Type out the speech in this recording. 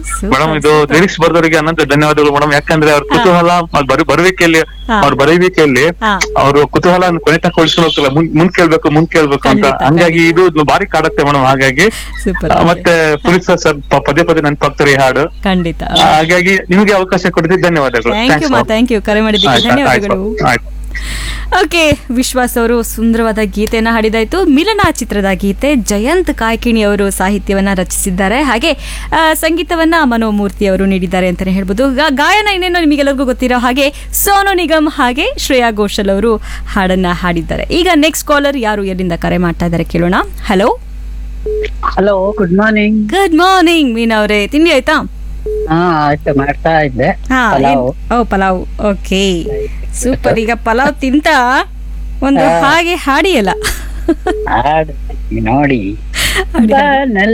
Super, madam ಇದು super. Lyrics ಬರ್ದವರಿಗೆ ಅನಂತ ಧನ್ಯವಾದಗಳು ಮೇಡಮ್ ಯಾಕಂದ್ರೆ ಅವ್ರ ಕುತೂಹಲ ಅವ್ರ ಬರು ಬರುವಿಕೆಯಲ್ಲಿ ಹಾ. ಅವ್ರ ಬರುವಿಕೆಯಲ್ಲಿ ಹಾ. ಅವರು ಕುತೂಹಲ ಕೊನೆ ತನಕ ಉಳಿಸ್ಕೊಂಡು ಹೋಗ್ತಲ್ಲ ಮುಂದ್ ಮುಂದ್ ಕೇಳ್ಬೇಕು ಮುಂದ್ ಕೇಳ್ಬೇಕು ಅಂತ ಖಂಡಿತ, ಹಂಗಾಗಿ ಇದು ಭಾರಿ ಕಾಡುತ್ತೆ ಮೇಡಮ್ ಹಾಗಾಗಿ ಸೂಪರ್ ಆ, ಮತ್ತೆ ಪುನೀತ್ ಸರ್ ಸರ್ ಪ- ಪದೇ ಪದೇ ನೆನಪಾಗ್ತಾರೆ ಈ ಹಾಡು ಖಂಡಿತ ಆ, ಹಾಗಾಗಿ ನಿಮಗೆ ಅವಕಾಶ ಕೊಟ್ಟಿದ್ದು ಧನ್ಯವಾದಗಳು ಥ್ಯಾಂಕ್ ಯು Thanks, ಮಾ ma'am. ಥ್ಯಾಂಕ್ ಯು ಕರೆ ಮಾಡಿದ್ದಕ್ಕೆ ಆಯ್ತು, ಆಯ್ತು, ಧನ್ಯವಾದಗಳು ಆಯ್ತು. ಓಕೆ ವಿಶ್ವಾಸ್ ಅವರು ಸುಂದರವಾದ ಗೀತೆಯನ್ನ ಹಾಡಿದಾಯ್ತು ಮಿಲನ ಚಿತ್ರದ ಗೀತೆ ಜಯಂತ್ ಕಾಯ್ಕಿಣಿ ಅವರು ಸಾಹಿತ್ಯವನ್ನ ರಚಿಸಿದ್ದಾರೆ ಹಾಗೆ ಆ, ಸಂಗೀತವನ್ನ ಮನೋಮೂರ್ತಿ ಅವರು ನೀಡಿದ್ದಾರೆ ಅಂತಾನೆ ಹೇಳ್ಬೋದು ಗಾ- ಗಾಯನ ಇನ್ನೇನೋ ನಿಮಗೆಲ್ಲರಿಗೂ ಗೊತ್ತಿರೋ ಹಾಗೆ ಸೋನು ನಿಗಮ್ ಹಾಗೆ ಶ್ರೇಯಾ ಘೋಷಲ್ ಅವರು ಹಾಡನ್ನ ಹಾಡಿದ್ದಾರೆ ಈಗ ನೆಕ್ಸ್ಟ್ ಕಾಲರ್ ಯಾರು ಎಲ್ಲಿಂದ ಕರೆ ಮಾಡ್ತಾ ಇದ್ದಾರೆ ಕೇಳೋಣ hello hello good morning good morning Meena ಅವರೇ ತಿಂಡಿ ಆಯ್ತಾ ಹಾ ಆಯ್ತು ಮಾಡ್ತಾ ಇದ್ದೆ ಹಾ ಪಲಾವ್. ಏನ್- ಓ ಪಲಾವ್ ಓಕೆ ಸೂಪರ್ ಈಗ ಪಲಾವ್ ತಿಂತ ಒಂದು ಹಾಗೆ ಹಾಡಿಯಲ್ಲ ಹಾಡ್ ನೋಡಿ ಹಾಡಿ, ಹಾಡಿ. ಬಾನಲ್